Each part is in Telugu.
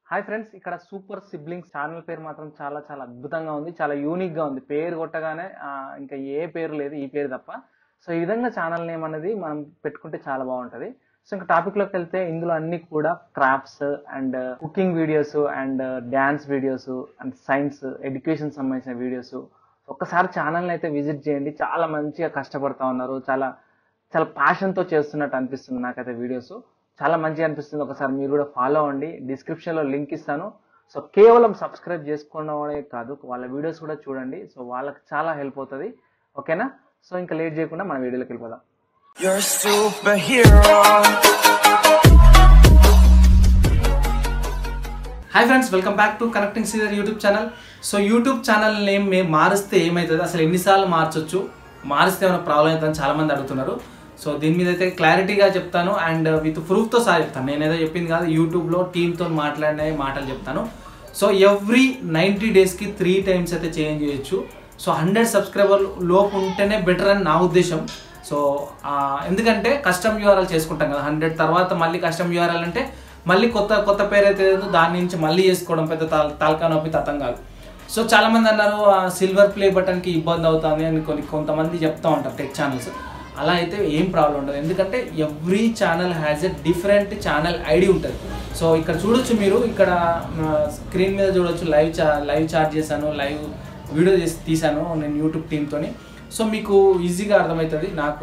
హాయ్ ఫ్రెండ్స్ ఇక్కడ సూపర్ సిబ్లింగ్స్ ఛానల్ పేరు మాత్రం చాలా చాలా అద్భుతంగా ఉంది చాలా యూనిక్ గా ఉంది పేరు కొట్టగానే ఆ, ఇంకా ఏ పేరు లేదు ఈ పేరు తప్ప సో ఈ విధంగా ఛానల్ నేమ్ అనేది మనం పెట్టుకుంటే చాలా బాగుంటది సో ఇంకా టాపిక్ లోకి వెళ్తే ఇందులో అన్ని కూడా crafts and cooking videos and dance videos and science education సంబంధించిన వీడియోస్ ఒక్కసారి ఛానల్ని అయితే విజిట్ చేయండి చాలా మంచిగా కష్టపడతా ఉన్నారు చాలా చాలా passion తో చేస్తున్నట్టు అనిపిస్తుంది నాకైతే వీడియోస్ చాలా మంచిగా అనిపిస్తుంది ఒకసారి మీరు కూడా ఫాలో అవ్వండి Description లో లింక్ ఇస్తాను సో కేవలం సబ్స్క్రైబ్ చేసుకోవడమే కాదు వాళ్ళ వీడియోస్ కూడా చూడండి సో వాళ్ళకి చాలా హెల్ప్ అవుతుంది ఓకేనా సో ఇంకా లేట్ చేయకుండా మన వీడియోలోకి వెళ్ళిపోదాం You're a superhero. Hi friends welcome back to connecting Caesar YouTube channel so YouTube channel name మేము మారిస్తే ఏమవుతుంది అసలు ఎన్నిసార్లు మార్చొచ్చు మారిస్తే ఏమైనా ప్రాబ్లం అవుతుందని చాలా మంది అడుగుతున్నారు సో దీని మీద అయితే క్లారిటీగా చెప్తాను అండ్ విత్ ప్రూఫ్తో సహా చెప్తాను నేనేదో చెప్పింది కాదు యూట్యూబ్లో టీంతో మాట్లాడిన మాటలు చెప్తాను సో ఎవ్రీ నైంటీ డేస్కి త్రీ టైమ్స్ అయితే చేంజ్ చేయొచ్చు సో హండ్రెడ్ సబ్స్క్రైబర్ లోపు ఉంటేనే బెటర్ అని నా ఉద్దేశం సో ఆ, ఎందుకంటే కస్టమ్ యూఆర్ఎల్ చేసుకుంటాం కదా హండ్రెడ్ తర్వాత మళ్ళీ కస్టమ్ యూఆర్ఎల్ అంటే మళ్ళీ కొత్త కొత్త పేరు అయితే ఏదో దాని నుంచి మళ్ళీ చేసుకోవడం పెద్ద తాల్ తాల్కా నొప్పి తతం కాదు సో చాలా మంది అన్నారు సిల్వర్ ప్లే బటన్కి ఇబ్బంది అవుతుంది అని కొన్ని కొంతమంది చెప్తా ఉంటారు టెక్ ఛానల్స్ అలా అయితే ఏం ప్రాబ్లం ఉండదు ఎందుకంటే every channel has a different channel ID ఉంటుంది సో ఇక్కడ చూడొచ్చు మీరు ఇక్కడ స్క్రీన్ మీద చూడొచ్చు లైవ్ చా లైవ్ చార్జ్ చేశాను లైవ్ వీడియో చేసి తీశాను నేను యూట్యూబ్ టీంతోని సో మీకు ఈజీగా అర్థమవుతుంది నాకు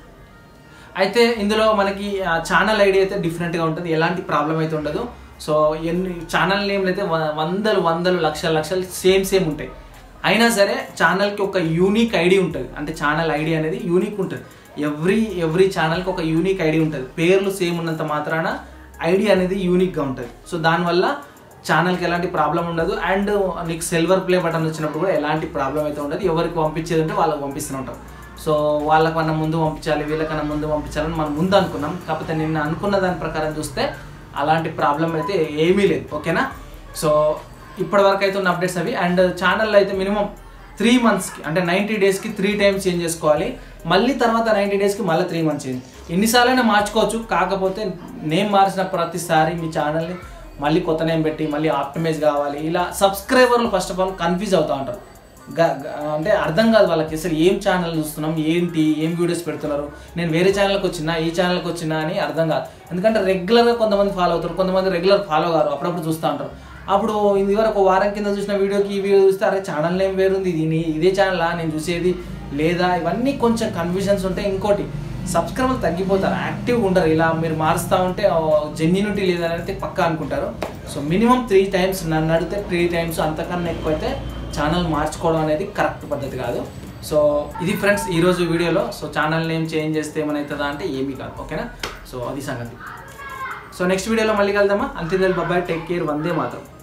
అయితే ఇందులో మనకి ఛానల్ ఐడి అయితే డిఫరెంట్గా ఉంటుంది ఎలాంటి ప్రాబ్లం అయితే ఉండదు సో ఎన్ని ఛానల్ నేమ్లు అయితే వ- వందలు వందలు లక్షల లక్షలు సేమ్ సేమ్ ఉంటాయి అయినా సరే ఛానల్కి ఒక యూనిక్ ఐడి ఉంటుంది అంటే ఛానల్ ఐడి అనేది యూనిక్ ఉంటుంది ఎవ్రీ ఎవ్రీ ఛానల్కి ఒక యూనిక్ ఐడి ఉంటుంది పేర్లు సేమ్ ఉన్నంత మాత్రాన ఐడి అనేది యూనిక్గా ఉంటుంది సో దానివల్ల ఛానల్కి ఎలాంటి ప్రాబ్లం ఉండదు అండ్ నీకు సిల్వర్ ప్లే బటన్ వచ్చినప్పుడు కూడా ఎలాంటి ప్రాబ్లం అయితే ఉండదు ఎవరికి పంపించేది ఉంటే వాళ్ళకి పంపిస్తూనే ఉంటాం సో వాళ్ళకన్నా ముందు పంపించాలి వీళ్ళకన్నా ముందు పంపించాలని మనం ముందు అనుకున్నాం కాకపోతే నిన్న అనుకున్న దాని ప్రకారం చూస్తే అలాంటి ప్రాబ్లం అయితే ఏమీ లేదు ఓకేనా సో ఇప్పటి వరకు అయితే ఉన్న అప్డేట్స్ అవి అండ్ ఛానల్లో అయితే మినిమం త్రీ మంత్స్కి అంటే నైంటీ డేస్కి త్రీ టైమ్స్ చేంజ్ చేసుకోవాలి మళ్ళీ తర్వాత నైంటీ డేస్కి మళ్ళీ త్రీ మంత్స్ చేంజ్ ఎన్నిసార్లైనా మార్చుకోవచ్చు కాకపోతే నేమ్ మార్చిన ప్రతిసారి మీ ఛానల్ని మళ్ళీ కొత్త నేమ్ పెట్టి మళ్ళీ ఆప్టిమైజ్ కావాలి ఇలా సబ్స్క్రైబర్లు ఫస్ట్ ఆఫ్ ఆల్ కన్ఫ్యూజ్ అవుతూ ఉంటారు గ- గ- అంటే అర్థం కాదు వాళ్ళకి అసలు ఏం ఛానల్ చూస్తున్నాం ఏంటి ఏం వీడియోస్ పెడుతున్నారు నేను వేరే ఛానల్కి వచ్చినా ఈ ఛానల్కి వచ్చినా అని అర్థం కాదు ఎందుకంటే రెగ్యులర్గా కొంతమంది ఫాలో అవుతారు కొంతమంది రెగ్యులర్ ఫాలో కారు అప్పుడప్పుడు చూస్తూ ఉంటారు అప్పుడు ఇది వరకు ఒక వారం కింద చూసిన వీడియోకి ఈ వీడియో చూస్తే అరే ఛానల్ నేమ్ వేరుంది ఇది నీ- ఇదే ఛానలా నేను చూసేది లేదా ఇవన్నీ కొంచెం కన్ఫ్యూజన్స్ ఉంటాయి ఇంకోటి సబ్స్క్రైబర్లు తగ్గిపోతారు యాక్టివ్గా ఉండరు ఇలా మీరు మారుస్తూ ఉంటే జెన్యునిటీ లేదని అయితే పక్కా అనుకుంటారు సో మినిమం త్రీ టైమ్స్ నన్ను అడిగితే త్రీ టైమ్స్ అంతకన్నా ఎక్కువ అయితే ఛానల్ మార్చుకోవడం అనేది కరెక్ట్ పద్ధతి కాదు సో ఇది ఫ్రెండ్స్ ఈరోజు వీడియోలో సో ఛానల్ నేమ్ చేంజ్ చేస్తే ఏమైతుందా అంటే ఏమీ కాదు ఓకేనా సో అది సంగతి సో నెక్స్ట్ వీడియోలో మళ్ళీ కలుద్దామా అంతే బాబాయ్ టేక్ కేర్ వందే మాత్రం